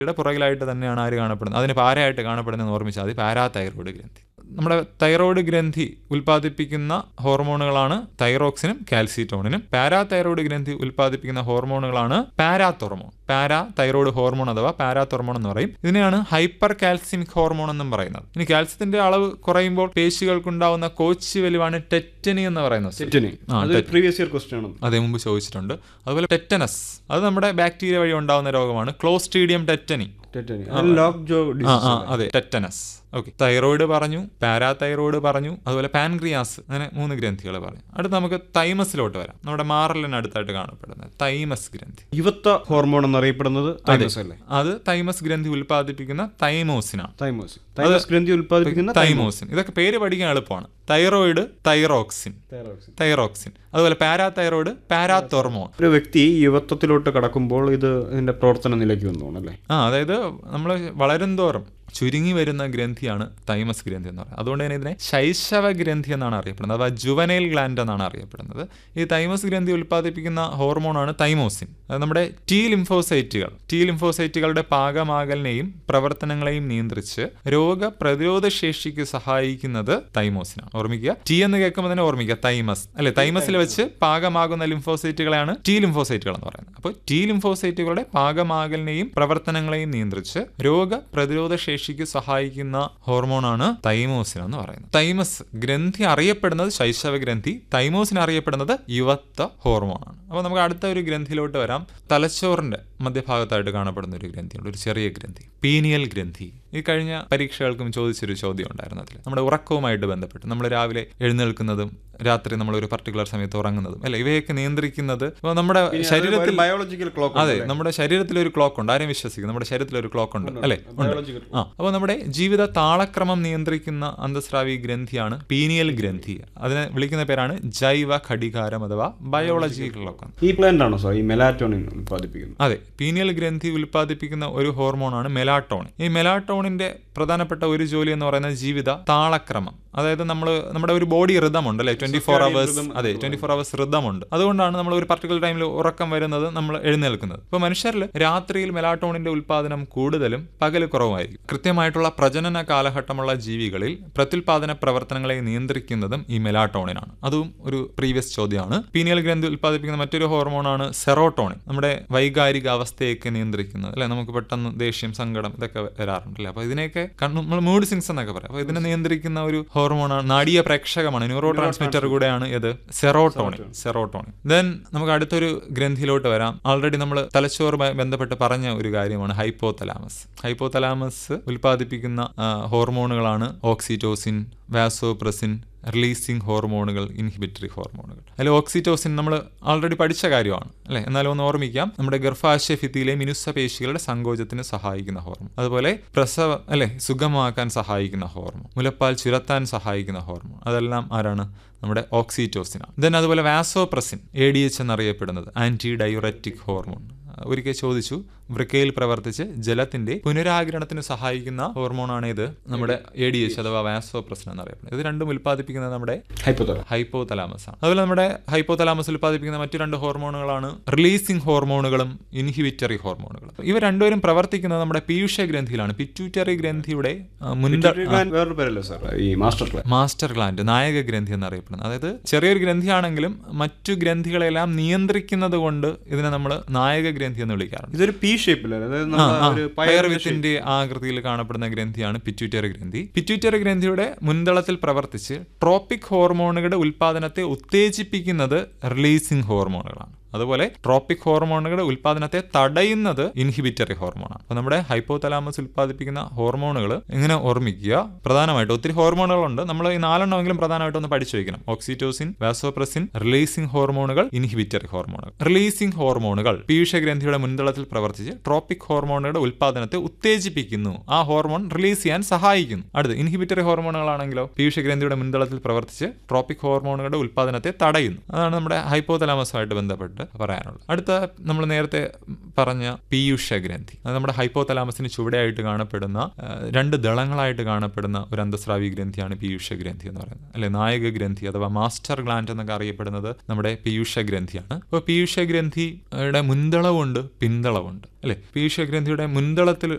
യുടെ പുറകിലായിട്ട് തന്നെയാണ് ആര് കാണപ്പെടുന്നത് അതിന് പാരയായിട്ട് കാണപ്പെടുന്നതെന്ന് ഓർമ്മിച്ചാൽ മതി പാരാതൈറോയ്ഡ് ഗ്രന്ഥി നമ്മുടെ തൈറോയ്ഡ് ഗ്രന്ഥി ഉൽപ്പാദിപ്പിക്കുന്ന ഹോർമോണുകളാണ് തൈറോക്സിനും കാൽസിറ്റോണിനും പാരാതൈറോയ്ഡ് ഗ്രന്ഥി ഉൽപ്പാദിപ്പിക്കുന്ന ഹോർമോണുകളാണ് പാരാത്തോർമോൺ പാരാ തൈറോയ്ഡ് ഹോർമോൺ അഥവാ പാരാത്തോർമോൺ എന്ന് പറയും ഇതിനെയാണ് ഹൈപ്പർ കാൽസ്യമിക് ഹോർമോൺ എന്നും പറയുന്നത് ഇനി കാൽസ്യത്തിന്റെ അളവ് കുറയുമ്പോൾ പേശികൾക്കുണ്ടാവുന്ന കോച്ച് വലിവാണ് ടെറ്റനി എന്ന് പറയുന്നത് തെറ്റിന് ആ, അത് പ്രീവിയസ് ഇയർ ക്വസ്റ്റ്യൻ ആണ് അതേ മുമ്പ് ചോദിച്ചിട്ടുണ്ട് അതുപോലെ ടെറ്റനസ് അത് നമ്മുടെ ബാക്ടീരിയ വഴി ഉണ്ടാവുന്ന രോഗമാണ് ക്ലോസ്ട്രീഡിയം ടെറ്റനി തെറ്റിന് ലോക്ക് ജോ ആ ആ അതെ ടെറ്റനസ് ഓക്കെ തൈറോയിഡ് പറഞ്ഞു പാരാതൈറോയിഡ് പറഞ്ഞു അതുപോലെ പാൻക്രിയാസ് അങ്ങനെ മൂന്ന് ഗ്രന്ഥികൾ പറഞ്ഞു അടുത്ത് നമുക്ക് തൈമസിലോട്ട് വരാം നമ്മുടെ മാറലിന് അടുത്തായിട്ട് കാണപ്പെടുന്നത് തൈമസ് ഗ്രന്ഥി യുവത്വ ഹോർമോൺ എന്നറിയപ്പെടുന്നത് തൈമസ് അല്ലേ അത് തൈമസ് ഗ്രന്ഥി ഉൽപ്പാദിപ്പിക്കുന്ന തൈമോസിനാണ് തൈമോസ് തൈമസ് ഗ്രന്ഥി ഉൽപ്പാദിപ്പിക്കുന്ന തൈമോസിൻ ഇതൊക്കെ പേര് പഠിക്കാൻ എളുപ്പമാണ് തൈറോയിഡ് തൈറോക്സിൻ തൈറോക്സിൻ തൈറോക്സിൻ അതുപോലെ പാരാതൈറോയിഡ് പാരാത്തോർമോൺ ഒരു വ്യക്തി യുവത്വത്തിലോട്ട് കടക്കുമ്പോൾ ഇത് ഇതിന്റെ പ്രവർത്തന നിലയ്ക്ക് വന്നു അല്ലേ ആ അതായത് നമ്മൾ വളരും തോറും ചുരുങ്ങി വരുന്ന ഗ്രന്ഥിയാണ് തൈമസ് ഗ്രന്ഥി എന്ന് പറയുന്നത് അതുകൊണ്ട് തന്നെ ഇതിനെ ശൈശവ ഗ്രന്ഥി എന്നാണ് അറിയപ്പെടുന്നത് അഥവാ ജുവനൈൽ ഗ്ലാൻഡ് എന്നാണ് അറിയപ്പെടുന്നത് ഈ തൈമസ് ഗ്രന്ഥി ഉൽപ്പാദിപ്പിക്കുന്ന ഹോർമോണാണ് തൈമോസിൻ അത് നമ്മുടെ ടി ലിംഫോസൈറ്റുകൾ ടി ലിംഫോസൈറ്റുകളുടെ പാകമാകലിനെയും പ്രവർത്തനങ്ങളെയും നിയന്ത്രിച്ച് രോഗപ്രതിരോധ ശേഷിക്ക് സഹായിക്കുന്നത് തൈമോസിനാണ് ഓർമ്മിക്കുക ടി എന്ന് കേൾക്കുമ്പോൾ തന്നെ ഓർമ്മിക്കുക തൈമസ് അല്ലെ തൈമസിൽ വെച്ച് പാകമാകുന്ന ലിംഫോസൈറ്റുകളെയാണ് ടി ലിംഫോസൈറ്റുകൾ എന്ന് പറയുന്നത് അപ്പോൾ ടി ലിംഫോസൈറ്റുകളുടെ പാകമാകലിനെയും പ്രവർത്തനങ്ങളെയും നിയന്ത്രിച്ച് രോഗപ്രതിരോധ ശേഷിക്ക് സഹായിക്കുന്ന ഹോർമോണാണ് തൈമോസിൻ എന്ന് പറയുന്നത് തൈമസ് ഗ്രന്ഥി അറിയപ്പെടുന്നത് ശൈശവ ഗ്രന്ഥി തൈമോസിൻ അറിയപ്പെടുന്നത് യുവത്വ ഹോർമോണാണ് അപ്പോൾ നമുക്ക് അടുത്ത ഒരു ഗ്രന്ഥിയിലോട്ട് വരാം തലച്ചോറിന്റെ മധ്യഭാഗത്തായിട്ട് കാണപ്പെടുന്ന ഒരു ഗ്രന്ഥിയുണ്ട് ഒരു ചെറിയ ഗ്രന്ഥി പീനിയൽ ഗ്രന്ഥി ഈ കഴിഞ്ഞ പരീക്ഷകൾക്കും ചോദിച്ചൊരു ചോദ്യം ഉണ്ടായിരുന്നു അതിൽ നമ്മുടെ ഉറക്കവുമായിട്ട് ബന്ധപ്പെട്ട് നമ്മൾ രാവിലെ എഴുന്നേൽക്കുന്നതും രാത്രി നമ്മൾ ഒരു പർട്ടിക്കുലർ സമയത്ത് ഉറങ്ങുന്നതും അല്ലെ ഇവയൊക്കെ നിയന്ത്രിക്കുന്നത് ഇപ്പോൾ നമ്മുടെ ശരീരത്തിൽ ബയോളജിക്കൽ ക്ലോക്ക് അതെ നമ്മുടെ ശരീരത്തിൽ ഒരു ക്ലോക്ക് ഉണ്ട് ആരും വിശ്വസിക്കും നമ്മുടെ ശരീരത്തിൽ ഒരു ക്ലോക്ക് ഉണ്ട് അല്ലെ ഉണ്ട് ബയോളജിക്കൽ ആ അപ്പോൾ നമ്മുടെ ജീവിത താളക്രമം നിയന്ത്രിക്കുന്ന അന്തസ്രാവി ഗ്രന്ഥിയാണ് പീനിയൽ ഗ്രന്ഥി അതിനെ വിളിക്കുന്ന പേരാണ് ജൈവ ഘടികാരം അഥവാ ബയോളജിക്കൽ ക്ലോക്ക് ഈ പ്ലാന്റ് ആണോ സാർ ഈ മെലാറ്റോണിൻ ഉൽപ്പാദിപ്പിക്കുന്നത് അതെ പീനിയൽ ഗ്രന്ഥി ഉൽപ്പാദിപ്പിക്കുന്ന ഒരു ഹോർമോണാണ് മെലാട്ടോണിൻ ഈ മെലാട്ടോണിന്റെ പ്രധാനപ്പെട്ട ഒരു ജോലി എന്ന് പറയുന്നത് ജീവിത താളക്രമം അതായത് നമ്മൾ നമ്മുടെ ഒരു ബോഡി റിതമുണ്ട് അല്ലെ ട്വന്റി ഫോർ അവേഴ്സ് അതെ ട്വന്റി ഫോർ അവേഴ്സ് റിതമുണ്ട് അതുകൊണ്ടാണ് നമ്മൾ ഒരു പർട്ടിക്കുലർ ടൈമിൽ ഉറക്കം വരുന്നത് നമ്മൾ എഴുന്നേൽക്കുന്നത് ഇപ്പോൾ മനുഷ്യരിൽ രാത്രിയിൽ മെലാട്ടോണിന്റെ ഉൽപ്പാദനം കൂടുതലും പകൽ കുറവായിരിക്കും കൃത്യമായിട്ടുള്ള പ്രജനന കാലഘട്ടമുള്ള ജീവികളിൽ പ്രത്യുൽപാദന പ്രവർത്തനങ്ങളെ നിയന്ത്രിക്കുന്നതും ഈ മെലാട്ടോണിനാണ് അതും ഒരു പ്രീവിയസ് ചോദ്യമാണ് പീനിയൽ ഗ്രന്ഥി ഉൽപ്പാദിപ്പിക്കുന്ന മറ്റൊരു ഹോർമോണാണ് സെറോട്ടോണിൻ നമ്മുടെ വൈകാരിക അവസ്ഥയൊക്കെ നിയന്ത്രിക്കുന്നത് അല്ലെ നമുക്ക് പെട്ടെന്ന് ദേഷ്യം സങ്കടം ഇതൊക്കെ വരാറുണ്ടല്ലേ അപ്പോൾ ഇതിനെയൊക്കെ നമ്മൾ മൂഡ് സിങ്സ് എന്നൊക്കെ പറയാം അപ്പോൾ ഇതിനെ നിയന്ത്രിക്കുന്ന ഒരു ഹോർമോണാണ് നാടീയ പ്രേക്ഷകമാണ് ന്യൂറോ ട്രാൻസ്മിറ്റർ കൂടെയാണ് ഇത് സെറോട്ടോണിൻ സെറോട്ടോണിൻ ദെൻ നമുക്ക് അടുത്തൊരു ഗ്രന്ഥിയിലോട്ട് വരാം ഓൾറെഡി നമ്മൾ തലച്ചോറുമായി ബന്ധപ്പെട്ട് പറഞ്ഞ ഒരു കാര്യമാണ് ഹൈപ്പോതലാമസ് ഹൈപ്പോതലാമസ് ഉൽപ്പാദിപ്പിക്കുന്ന ആ, ഹോർമോണുകളാണ് ഓക്സിറ്റോസിൻ വാസോപ്രസിൻ റിലീസിങ് ഹോർമോണുകൾ ഇൻഹിബിറ്ററി ഹോർമോണുകൾ അതിൽ ഓക്സിറ്റോസിൻ നമ്മൾ ഓൾറെഡി പഠിച്ച കാര്യമാണ് അല്ലെ എന്നാലും ഒന്ന് ഓർമ്മിക്കാം നമ്മുടെ ഗർഭാശയ ഭിത്തിയിലെ മിനുസ പേശികളുടെ സങ്കോചത്തിന് സഹായിക്കുന്ന ഹോർമോൺ അതുപോലെ പ്രസവ അല്ലെ സുഗമമാക്കാൻ സഹായിക്കുന്ന ഹോർമോൺ മുലപ്പാൽ ചുരത്താൻ സഹായിക്കുന്ന ഹോർമോൺ അതെല്ലാം ആരാണ് നമ്മുടെ ഓക്സിറ്റോസിനാണ് ദെൻ അതുപോലെ വാസോപ്രസിൻ എ ഡി എച്ച് എന്നറിയപ്പെടുന്നത് ആന്റി ഡയൂററ്റിക് ഹോർമോൺ ഒരിക്കൽ ചോദിച്ചു വൃക്കയിൽ പ്രവർത്തിച്ച് ജലത്തിന്റെ പുനരാകിരണത്തിന് സഹായിക്കുന്ന ഹോർമോണാണ് ഇത് നമ്മുടെ എ ഡി എച്ച് അഥവാ വാസോപ്രസിൻ എന്നറിയപ്പെടുന്നത് ഇത് രണ്ടും ഉൽപ്പാദിപ്പിക്കുന്നത് നമ്മുടെ ഹൈപ്പോതല ഹൈപ്പോതലാമസ് ആണ് അതുപോലെ നമ്മുടെ ഹൈപ്പോതലാമസ് ഉൽപ്പാദിപ്പിക്കുന്ന മറ്റു രണ്ട് ഹോർമോണുകളാണ് റിലീസിംഗ് ഹോർമോണുകളും ഇൻഹിബിറ്ററി ഹോർമോണുകളും ഇവ രണ്ടുപേരും പ്രവർത്തിക്കുന്നത് നമ്മുടെ പീയൂഷ ഗ്രന്ഥിയിലാണ് പിറ്റ്യൂറ്ററി ഗ്രന്ഥിയുടെ ആ, മുൻത വേറൊരു പേരല്ലേ സാർ ഈ മാസ്റ്റർ ക്ലാസ് മാസ്റ്റർ ഗ്ലാൻഡ് നായക ഗ്രന്ഥി എന്നറിയപ്പെടുന്നത് അതായത് ചെറിയൊരു ഗ്രന്ഥിയാണെങ്കിലും മറ്റു ഗ്രന്ഥികളെല്ലാം നിയന്ത്രിക്കുന്നത് കൊണ്ട് ഇതിനെ നമ്മൾ നായക ഗ്രന്ഥി എന്ന് വിളിക്കാറുണ്ട് ഇതൊരു പി ഷേപ്പിലല്ലേ അതായത് ആ, നമ്മുടെ ആ, ഒരു പയർ വിത്തിന്റെ ആകൃതിയിൽ കാണപ്പെടുന്ന ഗ്രന്ഥിയാണ് പിറ്റ്യൂറ്ററി ഗ്രന്ഥി പിറ്റ്യൂറ്ററി ഗ്രന്ഥിയുടെ മുൻതളത്തിൽ പ്രവർത്തിച്ച് ട്രോപ്പിക് ഹോർമോണുകളുടെ ഉൽപാദനത്തെ ഉത്തേജിപ്പിക്കുന്നത് റിലീസിംഗ് ഹോർമോണുകളാണ് അതുപോലെ ട്രോപ്പിക് ഹോർമോണുകളുടെ ഉൽപാദനത്തെ തടയുന്നത് ഇൻഹിബിറ്ററി ഹോർമോണാണ് അപ്പോൾ നമ്മുടെ ഹൈപ്പോതലാമസ് ഉൽപ്പാദിപ്പിക്കുന്ന ഹോർമോണുകൾ എങ്ങനെ ഓർമ്മിക്കുക പ്രധാനമായിട്ട് ഒത്തിരി ഹോർമോണുകളുണ്ട് നമ്മൾ ഈ നാലെണ്ണമെങ്കിലും പ്രധാനമായിട്ട് ഒന്ന് പഠിച്ചു വയ്ക്കണം ഓക്സിറ്റോസിൻ വാസോപ്രസിൻ റിലീസിംഗ് ഹോർമോണുകൾ ഇൻഹിബിറ്ററി ഹോർമോണുകൾ റിലീസിംഗ് ഹോർമോണുകൾ പീയൂഷ ഗ്രന്ഥിയുടെ മുൻതളത്തിൽ പ്രവർത്തിച്ച് ട്രോപ്പിക് ഹോർമോണുകളുടെ ഉൽപാദനത്തെ ഉത്തേജിപ്പിക്കുന്നു ആ ഹോർമോൺ റിലീസ് ചെയ്യാൻ സഹായിക്കുന്നു അടുത്ത് ഇൻഹിബിറ്ററി ഹോർമോണുകളാണെങ്കിലോ പീയൂഷ ഗ്രന്ഥിയുടെ മുൻതളത്തിൽ പ്രവർത്തിച്ച് ട്രോപ്പിക് ഹോർമോണുകളുടെ ഉൽപാദനത്തെ തടയുന്നു അതാണ് നമ്മുടെ ഹൈപ്പോതലാമസുമായിട്ട് ബന്ധപ്പെട്ട് കാര്യമായിട്ട് പറയാനുള്ളത് അടുത്ത നമ്മൾ നേരത്തെ പറഞ്ഞ പീയൂഷ ഗ്രന്ഥി അത് നമ്മുടെ ഹൈപ്പോ തലാമസിന് ചുവടെയായിട്ട് കാണപ്പെടുന്ന ആ, രണ്ട് ദളങ്ങളായിട്ട് കാണപ്പെടുന്ന ഒരു അന്തസ്രാവി ഗ്രന്ഥിയാണ് പീയൂഷ ഗ്രന്ഥി എന്ന് പറയുന്നത് അല്ലെ നായക ഗ്രന്ഥി അഥവാ മാസ്റ്റർ ഗ്ലാൻഡ് എന്നൊക്കെ അറിയപ്പെടുന്നത് നമ്മുടെ പീയൂഷ ഗ്രന്ഥിയാണ് അപ്പോൾ പീയൂഷ ഗ്രന്ഥിയുടെ മുൻതളവുണ്ട് പിന്തളവുണ്ട് അല്ലെ പീയൂഷ ഗ്രന്ഥിയുടെ മുൻതളത്തിൽ